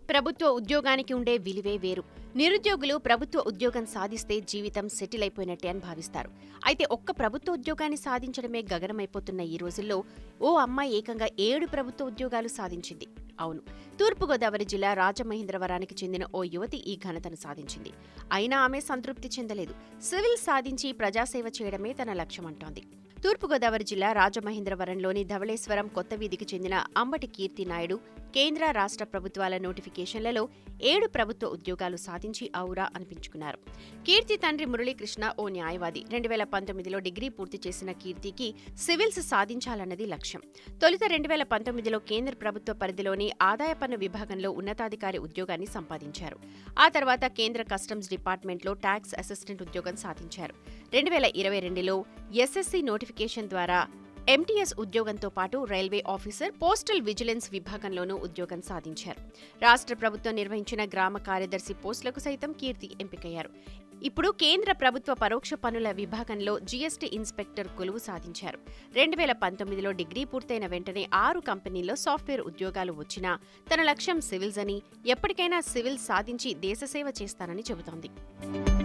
ప్రభుత్వ ఉద్యోగానికి ఉండే విలువే వేరు నిరుద్యోగులు ప్రభుత్వ ఉద్యోగం సాధిస్తే జీవితం సెటిల్ అయిపోయినట్టే అని భావిస్తారు అయితే ఒక్క ప్రభుత్వ ఉద్యోగాన్ని సాధించడమే గగనమైపోతున్న ఈ రోజుల్లో ఓ అమ్మాయి ఏకంగా ఏడు ప్రభుత్వ ఉద్యోగాలు సాధించింది అవును తూర్పుగోదావరి జిల్లా రాజమహేంద్రవరానికి చెందిన ఓ యువతి ఈ ఘనతను సాధించింది అయినా ఆమె సంతృప్తి చెందలేదు సివిల్ సాధించి ప్రజాసేవ చేయడమే తన లక్ష్యమంటోంది తూర్పుగోదావరి జిల్లా రాజమహేంద్రవరంలోని ధవళేశ్వరం కొత్త వీధికి చెందిన అంబటి కీర్తి నాయుడు కేంద్ర రాష్ట్ర ప్రభుత్వాల నోటిఫికేషన్లలో ఏడు ప్రభుత్వ ఉద్యోగాలు సాధించి ఔరా అనిపించుకున్నారు కీర్తి తండ్రి మురళీకృష్ణ ఓ న్యాయవాది రెండు వేల పంతొమ్మిదిలో డిగ్రీ పూర్తి చేసిన కీర్తికి సివిల్స్ సాధించాలన్నది లక్ష్యం తొలుత రెండు వేల పంతొమ్మిదిలో కేంద్ర ప్రభుత్వ పరిధిలోని ఆదాయ పన్ను విభాగంలో ఉన్నతాధికారి ఉద్యోగాన్ని సంపాదించారు ఆ తర్వాత కేంద్ర కస్టమ్స్ డిపార్ట్మెంట్లో ట్యాక్స్ అసిస్టెంట్ ఉద్యోగం సాధించారు రెండు వేల ఇరవై రెండులో ఎస్ఎస్సి నోటిఫికేషన్ ద్వారా ఎంటీఎస్ ఉద్యోగంతో పాటు రైల్వే ఆఫీసర్ పోస్టల్ విజిలెన్స్ విభాగంలోనూ ఉద్యోగం సాధించారు రాష్ట్ర ప్రభుత్వం నిర్వహించిన గ్రామ కార్యదర్శి పోస్టులకు సైతం కీర్తి ఎంపికయ్యారు ఇప్పుడు కేంద్ర ప్రభుత్వ పరోక్ష పనుల విభాగంలో జీఎస్టీ ఇన్స్పెక్టర్ కొలువు సాధించారు రెండు వేల పంతొమ్మిదిలో డిగ్రీ పూర్తయిన వెంటనే ఆరు కంపెనీల్లో సాఫ్ట్వేర్ ఉద్యోగాలు వచ్చినా తన లక్ష్యం సివిల్స్ అని ఎప్పటికైనా సివిల్స్ సాధించి దేశసేవ చేస్తానని చెబుతోంది